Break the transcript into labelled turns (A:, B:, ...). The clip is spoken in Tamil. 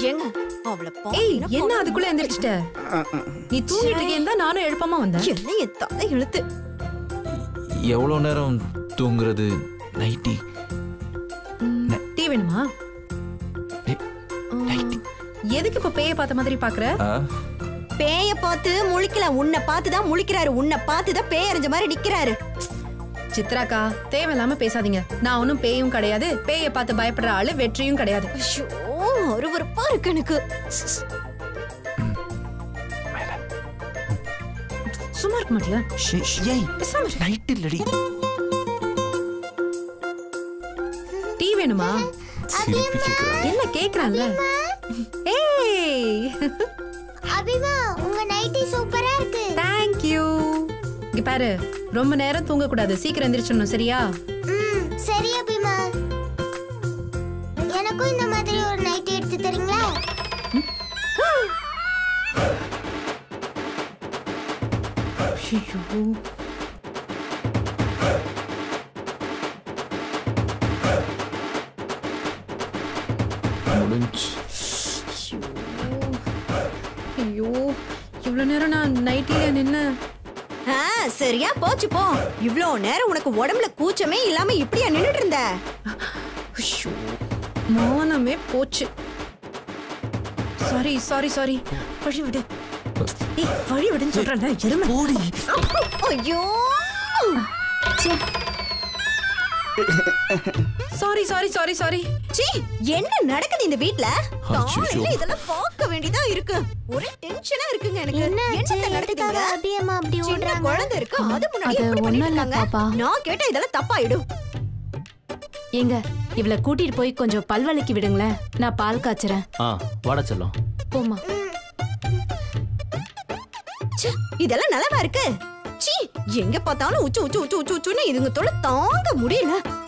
A: ஏங்க அவளை
B: ஏய்
A: பாத்தீங்கன்னா
B: என்ன அதுக்குள்ள எந்திரிச்சிட்ட நீ தூங்கிட்டு இருக்கேன் தான் நானும் எழுப்பமா வந்தேன்
A: என்ன என் தலை இழுத்து
C: எவ்வளோ நேரம் தூங்குறது நைட்டி
B: டீ வேணுமா
C: ஏய், நைட்டி
B: எதுக்கு இப்ப பேய பார்த்த மாதிரி பாக்குற
C: ஆ
A: பேய பார்த்து முழிக்கல உன்னை பார்த்து தான் முழிக்கிறாரு உன்னை பார்த்து தான் பேய் அறிஞ்ச மாதிரி நிக்கிறாரு
B: சித்ராக்கா தேவையில்லாம பேசாதீங்க நான் ஒன்னும் பேயும் கிடையாது பேய பார்த்து பயப்படுற ஆளு வெற்றியும் கிடையாது
A: ஐயோ அருவருப்பா இருக்கு எனக்கு
B: சும்மா இருக்க மாட்டியா
C: ஷே- ஷே- ஏய்
B: பேசாம இரு.
C: நைட்டு இல்லடி
B: டீ வேணுமா
C: சிரிப்பி கேட்குறா
B: என்ன கேக்குறான்ல ஏய்
D: அபிமா உங்க நைட்டி சூப்பரா இருக்கு
B: தேங்க் யூ இங்க பாரு ரொம்ப நேரம் தூங்க கூடாது சீக்கிரம் எந்திரிச்சிடணும் சரியா
D: ம் சரி அபிமா எனக்கும் இந்த மாதிரி ஒரு நைட்டி எடுத்து தரீங்களா
B: ஐயோ
C: முடிஞ்சு
B: ஐயோ இவ்வளவு நேரம் நான் நைட்டில நின்னு
A: ஆ, சரியா போச்சு போ இவ்ளோ நேரம் உனக்கு உடம்புல கூச்சமே இல்லாம இப்படியா நின்னுட்டு இருந்த
B: ஐயோ மானமே போச்சு சாரி சாரி சாரி வழி விடு ஏய் வழி விடுன்னு சொல்றேன்ல எருமை
C: போடி
A: ஐயோ
B: சாரி சாரி சாரி சாரி
A: சீ என்ன நடக்குது இந்த வீட்ல
C: அச்சச்சோ.
A: காலையில இதெல்லாம் பார்க்க வேண்டியதா இருக்கு ஒரே டென்ஷனா இருக்குங்க எனக்கு
D: என்ன ஆச்சு?
A: என்னத்த
D: எதுக்காக
A: நடக்குதுங்க
D: அபி அம்மா அப்படி
A: சின்ன
D: ஓடுறாங்க
A: குழந்தை இருக்கு அது முன்னாடி
E: அது
A: எப்படி
E: ஒண்ணும்
A: பண்ணிட்டு
E: இல்ல,
A: இருக்காங்க
E: பாப்பா.
A: நான் கேட்டா இதெல்லாம் தப்பாயிடும்
E: ஏங்க இவளை கூட்டிட்டு போய் கொஞ்சம் பல்வலிக்கு விடுங்களேன் நான் பால் காய்ச்சறேன்
F: ஆ வாடா செல்லம்
E: போமா
A: ச்சே, இதெல்லாம் நல்லாவா இருக்கு சீ எங்க பார்த்தாலும் உச்சு உச்சு உச்சு உச்சு உச்சுன்னு இதுங்க தொலை தாங்க முடியல